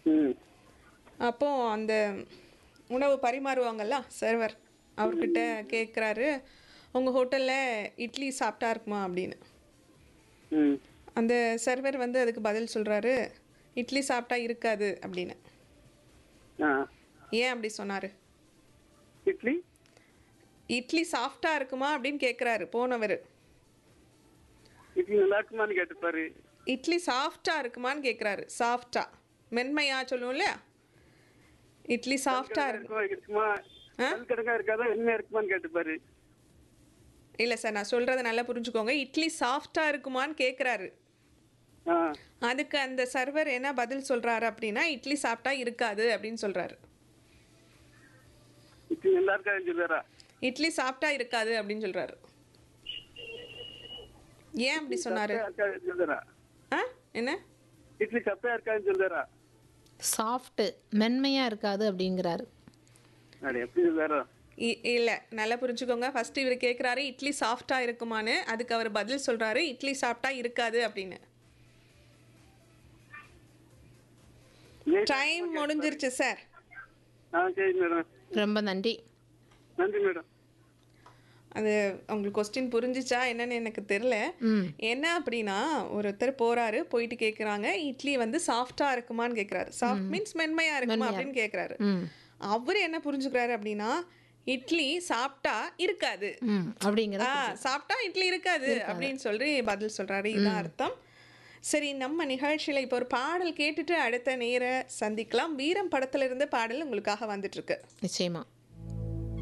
ம் அப்போ அந்த உணவு பரிமாறுவாங்கல்ல சர்வர் அவர்கிட்ட கேட்குறாரு உங்கள் ஹோட்டலில் இட்லி சாப்பிட்டா இருக்குமா அப்படின்னு ம் அந்த சர்வர் வந்து அதுக்கு பதில் சொல்கிறாரு இட்லி சாப்பிட்டா இருக்காது அப்படின்னு ஆ ஏன் அப்படி சொன்னார் இட்லி இட்லி சாஃப்டாக இருக்குமா அப்படின்னு கேட்குறாரு போனவர் இட்லி நல்லா இருக்குமான்னு கேட்டுப்பாரு இட்லி சாஃப்டாக இருக்குமான்னு கேட்குறாரு சாஃப்டா மென்மையா சொல்லுவோம் இல்லையா இட்லி சாஃப்டாக இருக்கும் இருக்குமா இருக்குமா ஆ? கல் கிடங்கா இருக்காதா என்ன இருக்குமான்னு கேட்டுப்பாரு இல்லை சார் நான் சொல்கிறத நல்லா புரிஞ்சுக்கோங்க இட்லி சாஃப்டாக இருக்குமான்னு கேட்குறாரு ஆ அதுக்கு அந்த சர்வர் என்ன பதில் சொல்கிறாரு அப்படின்னா இட்லி சாப்பிட்டா இருக்காது அப்படின்னு சொல்கிறாரு இட்லி நல்லா இருக்காதுன்னு சொல்லுறா இட்லி சாப்பிட்டா இருக்காது அப்படின்னு சொல்கிறாரு ஏன் அப்படி சொன்னார் இருக்காதுன்னு சொல்லுறா ஆ என்ன இட்லி சப்பையா இருக்காதுன்னு சொல்லுறா சாஃப்ட்டு மென்மையாக இருக்காது அப்படிங்கிறாரு அட எப்படி சொல்லுறா இல்லை நல்லா புரிஞ்சுக்கோங்க ஃபர்ஸ்ட் இவர் கேட்குறாரு இட்லி சாஃப்டாக இருக்குமான்னு அதுக்கு அவர் பதில் சொல்கிறாரு இட்லி சாப்பிட்டா இருக்காது அப்படின்னு டைம் முடிஞ்சிருச்சு சார் ஆ சரி மேடம் ரொம்ப நன்றி நன்றி மேடம் அது உங்களுக்கு கொஸ்டின் புரிஞ்சிச்சா என்னன்னு எனக்கு தெரில ம் என்ன அப்படின்னா ஒருத்தர் போறாரு போயிட்டு கேட்குறாங்க இட்லி வந்து சாஃப்டா இருக்குமான்னு கேட்குறாரு சாஃப்ட் மீன்ஸ் மென்மையா இருக்குமா அப்படின்னு கேட்குறாரு ம் அவர் என்ன புரிஞ்சுக்கிறாரு அப்படின்னா இட்லி சாப்பிட்டா இருக்காது ம் அப்படிங்கிற ஆ சாப்பிட்டா இட்லி இருக்காது அப்படின்னு சொல்லி பதில் சொல்றாரு இதான் அர்த்தம் சரி நம்ம நிகழ்ச்சியில இப்போ ஒரு பாடல் கேட்டுட்டு அடுத்த நேர சந்திக்கலாம் வீரம் படத்துல இருந்து பாடல் உங்களுக்காக வந்துட்டு இருக்கு நிச்சயமா